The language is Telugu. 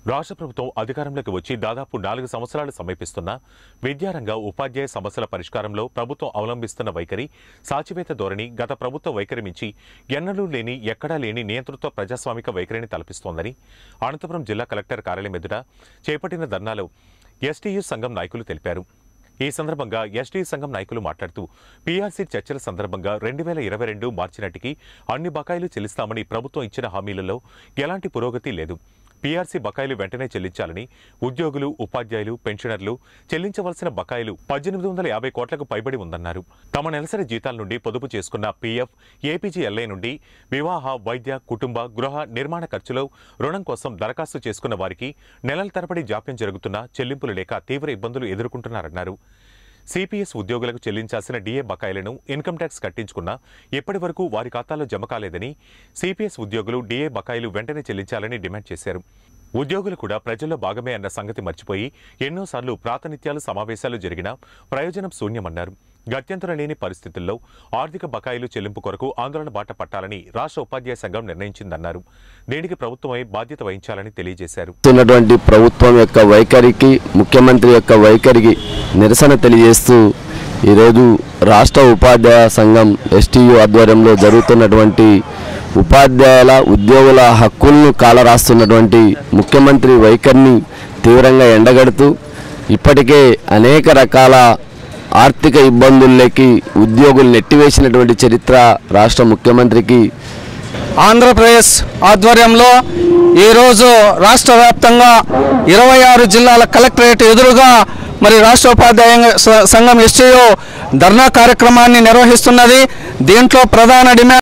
రాష్ట్ర ప్రభుత్వం అధికారంలోకి వచ్చి దాదాపు నాలుగు సంవత్సరాలు సమీపిస్తున్నా విద్యారంగ ఉపాధ్యాయ సమస్యల పరిష్కారంలో ప్రభుత్వం అవలంబిస్తున్న వైఖరి సాచివేత ధోరణి గత ప్రభుత్వ వైఖరి మించి ఎన్నడూ లేని ఎక్కడా లేని నియంతృత్వ ప్రజాస్వామిక వైఖరిని తలపిస్తోందని అనంతపురం జిల్లా కలెక్టర్ కార్యాలయం ఎదుట చేపట్టిన ధర్నాలో ఎస్టీయూ సంఘం నాయకులు తెలిపారు ఈ సందర్భంగా ఎస్టీ సంఘం నాయకులు మాట్లాడుతూ పీఆర్సీ చర్చల సందర్భంగా రెండు వేల ఇరవై రెండు మార్చి నాటికి అన్ని బకాయిలు చెల్లిస్తామని ప్రభుత్వం ఇచ్చిన హామీలలో ఎలాంటి పురోగతి లేదు పీఆర్సీ బకాయిలు వెంటనే చెల్లించాలని ఉద్యోగులు ఉపాధ్యాయులు పెన్షనర్లు చెల్లించవలసిన బకాయిలు పద్దెనిమిది వందల యాభై కోట్లకు పైబడి ఉందన్నారు తమ నెలసరి జీతాల నుండి పొదుపు చేసుకున్న పీఎఫ్ ఏపీజీఎల్ఐ నుండి వివాహ వైద్య కుటుంబ గృహ నిర్మాణ ఖర్చులో రుణం కోసం దరఖాస్తు చేసుకున్న వారికి నెలల తరబడి జాప్యం జరుగుతున్నా చెల్లింపులు లేక తీవ్ర ఇబ్బందులు ఎదుర్కొంటున్నారన్నారు సిపిఎస్ ఉద్యోగులకు చెల్లించాల్సిన డిఏ బకాయిలను ఇన్కమ్ ట్యాక్స్ కట్టించుకున్నా ఇప్పటి వరకు వారి ఖాతాలో జమ కాలేదని సిపిఎస్ ఉద్యోగులు డిఏ బకాయిలు వెంటనే చెల్లించాలని డిమాండ్ చేశారు ఉద్యోగులు కూడా ప్రజల్లో భాగమే అన్న సంగతి మర్చిపోయి ఎన్నోసార్లు ప్రాతినిధ్యాలు సమావేశాలు జరిగినా ప్రయోజనం శూన్యమన్నారు గత్యంతరం లేని పరిస్థితుల్లో ఆర్థిక బకాయిలు చెల్లింపు కొరకు ఆందోళన బాట పట్టాలని రాష్ట్ర ఉపాధ్యాయ సంఘం నిర్ణయించిందన్నారు దీనికి ప్రభుత్వమే బాధ్యత వహించాలని తెలియజేశారు ఉన్నటువంటి ప్రభుత్వం యొక్క వైఖరికి ముఖ్యమంత్రి యొక్క వైఖరికి నిరసన తెలియజేస్తూ ఈరోజు రాష్ట్ర ఉపాధ్యాయ సంఘం ఎస్టీయు ఆధ్వర్యంలో జరుగుతున్నటువంటి ఉపాధ్యాయుల ఉద్యోగుల హక్కులను కాలరాస్తున్నటువంటి ముఖ్యమంత్రి వైఖరిని తీవ్రంగా ఎండగడుతూ ఇప్పటికే అనేక రకాల ఆర్థిక ఇబ్బందుల్లోకి ఉద్యోగులు నెట్టివేసినటువంటి చరిత్ర రాష్ట్ర ముఖ్యమంత్రికి ఆంధ్రప్రదేశ్ ఆధ్వర్యంలో ఈరోజు రాష్ట్ర వ్యాప్తంగా ఇరవై ఆరు జిల్లాల కలెక్టరేట్ ఎదురుగా మరి రాష్ట్ర ఉపాధ్యాయ స- సంఘం ఎస్టీఓ ధర్నా కార్యక్రమాన్ని నిర్వహిస్తున్నది దీంట్లో ప్రధాన డిమాండ్